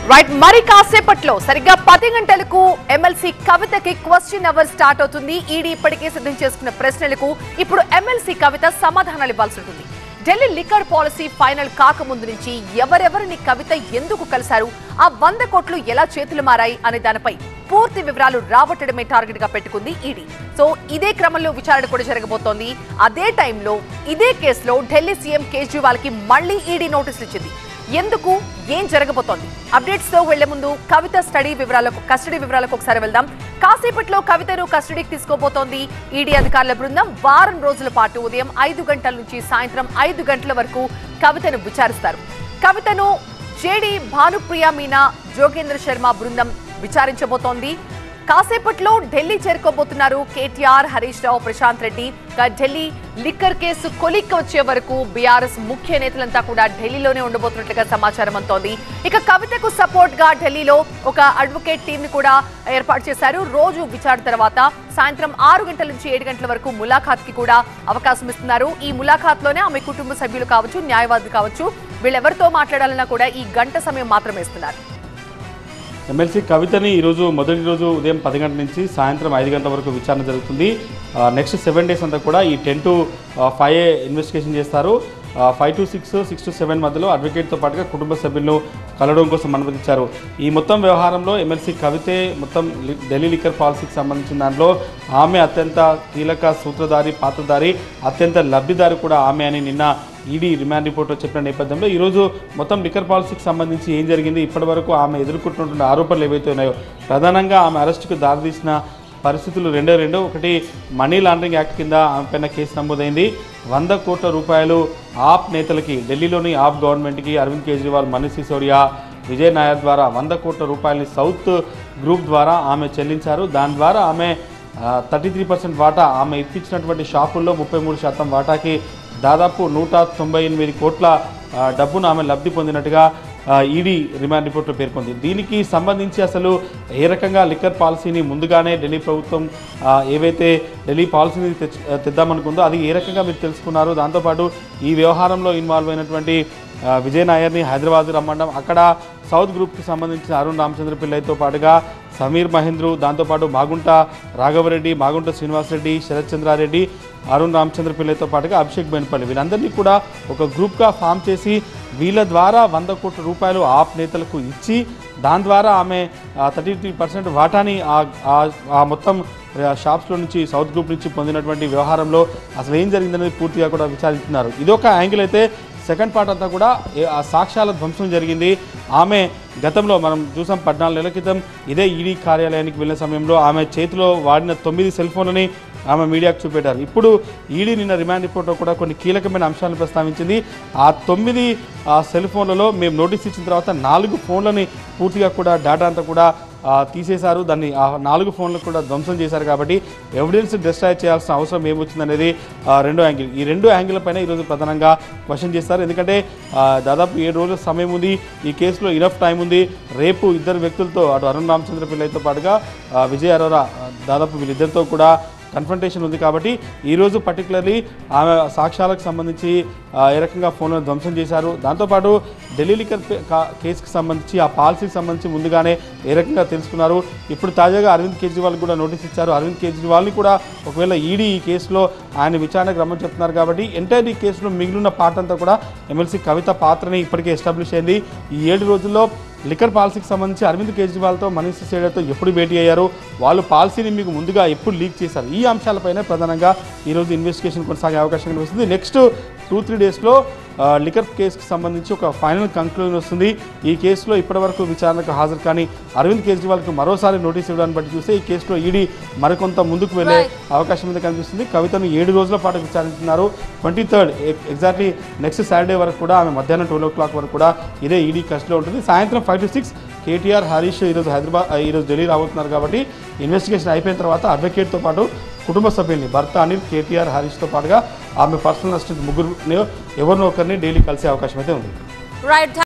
right మరి కాసేపట్లో సరిగ్గా పది గంటలకు ఎమ్మెల్సీ కవితకి క్వశ్చన్ అవర్ స్టార్ట్ అవుతుంది ఈడీ ఇప్పటికే సిద్ధం చేసుకున్న ప్రశ్నలకు ఇప్పుడు ఎమ్మెల్సీ కవిత సమాధానాలు ఇవ్వాల్సి ఉంటుంది ఢిల్లీ లిక్కర్ పాలసీ ఫైనల్ కాకముందు నుంచి ఎవరెవరిని కవిత ఎందుకు కలిశారు ఆ వంద కోట్లు ఎలా చేతులు మారాయి అనే దానిపై పూర్తి వివరాలు రాబట్టడమే టార్గెట్ గా పెట్టుకుంది ఈడీ సో ఇదే క్రమంలో విచారణ కూడా జరగబోతోంది అదే టైంలో ఇదే కేసులో ఢిల్లీ సీఎం కేజ్రీవాల్ కి మళ్లీ ఈడీ నోటీసులు ఇచ్చింది ఎందుకు ఏం జరగబోతోంది అప్డేట్స్ తో వెళ్లే ముందు కవిత స్టడీ వివరాలకు కస్టడీ వివరాలకు ఒకసారి వెళ్దాం కాసేపట్లో కవితను కస్టడీకి తీసుకోబోతోంది ఈడీ అధికారుల బృందం వారం రోజుల పాటు ఉదయం ఐదు గంటల నుంచి సాయంత్రం ఐదు గంటల వరకు కవితను విచారిస్తారు కవితను జేడి భానుప్రియ మీనా జోగేంద్ర శర్మ బృందం విచారించబోతోంది కాసేపట్లో ఢిల్లీ చేరుకోబోతున్నారు కేటీఆర్ హరీష్ రావు ప్రశాంత్ రెడ్డి ఇక ఢిల్లీ లిక్కర్ కేసు కొలిక్కి వచ్చే వరకు బీఆర్ఎస్ ముఖ్య నేతలంతా కూడా ఢిల్లీలోనే ఉండబోతున్నట్లుగా సమాచారం అంతోంది ఇక కవితకు సపోర్ట్ గా ఢిల్లీలో ఒక అడ్వకేట్ టీం ని కూడా ఏర్పాటు చేశారు రోజు విచారణ తర్వాత సాయంత్రం ఆరు గంటల నుంచి ఏడు గంటల వరకు ములాఖాత్ కి కూడా అవకాశం ఇస్తున్నారు ఈ ములాఖాత్ లోనే ఆమె కుటుంబ సభ్యులు కావచ్చు న్యాయవాది కావచ్చు వీళ్ళెవరితో మాట్లాడాలన్నా కూడా ఈ గంట సమయం మాత్రమే ఇస్తున్నారు ఎమ్మెల్సీ కవితని ఈరోజు మొదటి రోజు ఉదయం పది గంటల నుంచి సాయంత్రం ఐదు గంటల వరకు విచారణ జరుగుతుంది నెక్స్ట్ సెవెన్ డేస్ అంతా కూడా ఈ ten to five a investigation చేస్తారు five to six six to seven మధ్యలో అడ్వకేట్తో పాటుగా కుటుంబ సభ్యులను కలవడం కోసం అనుమతించారు ఈ మొత్తం వ్యవహారంలో ఎమ్మెల్సీ కవితే మొత్తం లి- ఢిల్లీ లిక్కర్ పాలసీకి సంబంధించిన దాంట్లో ఆమె అత్యంత కీలక సూత్రధారి పాత్రధారి అత్యంత లబ్ధిదారి కూడా ఆమె అని నిన్న ఈడీ రిమాండ్ రిపోర్ట్లో చెప్పిన నేపథ్యంలో ఈరోజు మొత్తం లిక్కర్ పాలసీకి సంబంధించి ఏం జరిగింది ఇప్పటివరకు ఆమె ఎదుర్కొంటున్న ఆరోపణలు ఏవైతే ఉన్నాయో ప్రధానంగా ఆమె అరెస్టుకు దారితీసిన పరిస్థితులు రెండో రెండో ఒకటి మనీ లాండరింగ్ యాక్ట్ కింద ఆమె పైన కేసు నమోదైంది వంద కోట్ల రూపాయలు ఆప్ నేతలకి ఢిల్లీలోని ఆప్ గవర్నమెంట్కి అరవింద్ కేజ్రీవాల్ మనీష్ సిసోడియా విజయ్ నాయర్ ద్వారా వంద కోట్ల రూపాయలని సౌత్ గ్రూప్ ద్వారా ఆమె చెల్లించారు దాని ద్వారా ఆమె థర్టీ త్రీ పర్సెంట్ వాటా ఆమె ఇప్పించినటువంటి షాపుల్లో ముప్పై మూడు శాతం వాటాకి దాదాపు నూట తొంభై ఎనిమిది కోట్ల ఆ, డబ్బును ఆమె లబ్ధి పొందినట్టుగా ఈడీ రిమాండ్ రిపోర్ట్లో పేర్కొంది దీనికి సంబంధించి అసలు ఏ రకంగా లిక్కర్ పాలసీని ముందుగానే ఢిల్లీ ప్రభుత్వం ఆ, ఏవైతే ఢిల్లీ పాలసీని తెచ్చు తెద్దామనుకుందో అది ఏ రకంగా మీరు తెలుసుకున్నారు దాంతోపాటు ఈ వ్యవహారంలో ఇన్వాల్వ్ అయినటువంటి ఆ, విజయ్ నాయర్ని హైదరాబాద్ రమ్మండం అక్కడ సౌత్ గ్రూప్కి సంబంధించిన అరుణ్ రామచంద్ర పిల్లయ్యతో పాటుగా సమీర్ మహేంద్రు దాంతోపాటు మాగుంట రాఘవరెడ్డి మాగుంట శ్రీనివాసరెడ్డి శరత్ చంద్రారెడ్డి అరుణ్ రామచంద్ర పిల్లయ్యతో పాటుగా అభిషేక్ బెన్పల్లి వీళ్ళందరినీ కూడా ఒక గ్రూప్గా ఫామ్ చేసి వీళ్ళ ద్వారా వంద కోట్ల రూపాయలు ఆప్ నేతలకు ఇచ్చి దాని ద్వారా ఆమె థర్టీ త్రీ పర్సెంట్ వాటాని ఆ- ఆ- ఆ మొత్తం షాప్స్లో నుంచి సౌత్ గ్రూప్ నుంచి పొందినటువంటి వ్యవహారంలో అసలు ఏం జరిగిందనేది పూర్తిగా కూడా విచారిస్తున్నారు ఇదొక యాంగిల్ అయితే సెకండ్ పార్ట్ అంతా కూడా ఏ- ఆ సాక్ష్యాల ధ్వంసం జరిగింది ఆమె గతంలో మనం చూసాం పద్నాలుగు నెలల క్రితం ఇదే ఈడీ కార్యాలయానికి వెళ్ళిన సమయంలో ఆమె చేతిలో వాడిన తొమ్మిది సెల్ ఫోన్లని ఆమె మీడియాకు చూపెట్టారు ఇప్పుడు ఈడీ నిన్న రిమాండ్ రిపోర్ట్లో కూడా కొన్ని కీలకమైన అంశాలను ప్రస్తావించింది ఆ తొమ్మిది ఆ సెల్ ఫోన్లలో మేము నోటీస్ ఇచ్చిన తర్వాత నాలుగు ఫోన్లని పూర్తిగా కూడా డేటా అంతా కూడా ఆ, తీసేశారు దాన్ని ఆ నాలుగు ఫోన్లు కూడా ధ్వంసం చేశారు కాబట్టి ఎవిడెన్స్ డిస్ట్రాయ్ చేయాల్సిన అవసరం ఏమొచ్చిందనేది ఆ, రెండో యాంగిల్ ఈ రెండు యాంగిల్ పైన ఈరోజు ప్రధానంగా క్వశ్చన్ చేస్తారు ఎందుకంటే ఆ, దాదాపు ఏడు రోజుల సమయం ఉంది ఈ కేసులో ఇనఫ్ టైం ఉంది రేపు ఇద్దరు వ్యక్తులతో అటు అరుణ్ రామచంద్ర పిల్లయ్యతో పాటుగా ఆ, విజయ్ అరోరా ఆ, దాదాపు వీళ్ళిద్దరితో కూడా కన్ఫంటేషన్ ఉంది కాబట్టి ఈరోజు పర్టికులర్లీ ఆమె సాక్ష్యాలకు సంబంధించి ఆ, ఏ రకంగా ఫోన్లను ధ్వంసం చేశారు దాంతోపాటు ఢిల్లీ లిక్కర్ పే- కా- కేసుకి సంబంధించి ఆ పాలసీకి సంబంధించి ముందుగానే ఏ రకంగా తెలుసుకున్నారు ఇప్పుడు తాజాగా అరవింద్ కేజ్రీవాల్ కూడా నోటీస్ ఇచ్చారు అరవింద్ కేజ్రీవాల్ని కూడా ఒకవేళ ఈడీ ఈ కేసులో ఆయన విచారణకు రమ్మని చెప్తున్నారు కాబట్టి ఎంటైర్ ఈ కేసులో మిగిలిన పార్ట్ అంతా కూడా ఎమ్మెల్సీ కవిత పాత్రని ఇప్పటికే ఎస్టాబ్లిష్ అయింది ఈ ఏడు రోజుల్లో లిక్కర్ పాలసీకి సంబంధించి అరవింద్ కేజ్రీవాల్తో మనీష్ సిసోడియాతో ఎప్పుడు భేటీ అయ్యారు వాళ్ళు పాలసీని మీకు ముందుగా ఎప్పుడు లీక్ చేశారు ఈ అంశాలపైన ప్రధానంగా ఈరోజు ఇన్వెస్టిగేషన్ కొనసాగే అవకాశం కనిపిస్తుంది నెక్స్ట్ టూ త్రీ డేస్లో లిక్కర్ కేసుకి సంబంధించి ఒక ఫైనల్ కంక్లూజన్ వస్తుంది ఈ కేసులో ఇప్పటివరకు విచారణకు హాజరు కానీ అరవింద్ కేజ్రీవాల్కి మరోసారి నోటీస్ ఇవ్వడాన్ని బట్టి చూస్తే ఈ కేసులో ఈడీ మరికొంత ముందుకు వెళ్ళే అవకాశం మీద కనిపిస్తుంది కవితను ఏడు రోజుల పాటు విచారించుతున్నారు twenty third exactly next Saturday వరకు కూడా ఆమె మధ్యాహ్నం ట్వెల్వ్ ఓ క్లాక్ వరకు కూడా ఇదే ఈడీ కస్టడీలో ఉంటుంది సాయంత్రం five to six KTR Harish ఈరోజు హైదరాబాద్ ఈరోజు ఢిల్లీ రాబోతున్నారు కాబట్టి ఇన్వెస్టిగేషన్ అయిపోయిన తర్వాత అడ్వకేట్తో పాటు కుటుంబ సభ్యుల్ని భర్త అనిల్ కేటీఆర్ హరీష్తో పాటుగా ఆమె పర్సనల్ అసిస్టెంట్ ముగ్గురు ఎవరినో ఒకరిని డైలీ కలిసే అవకాశం అయితే ఉంది రైట్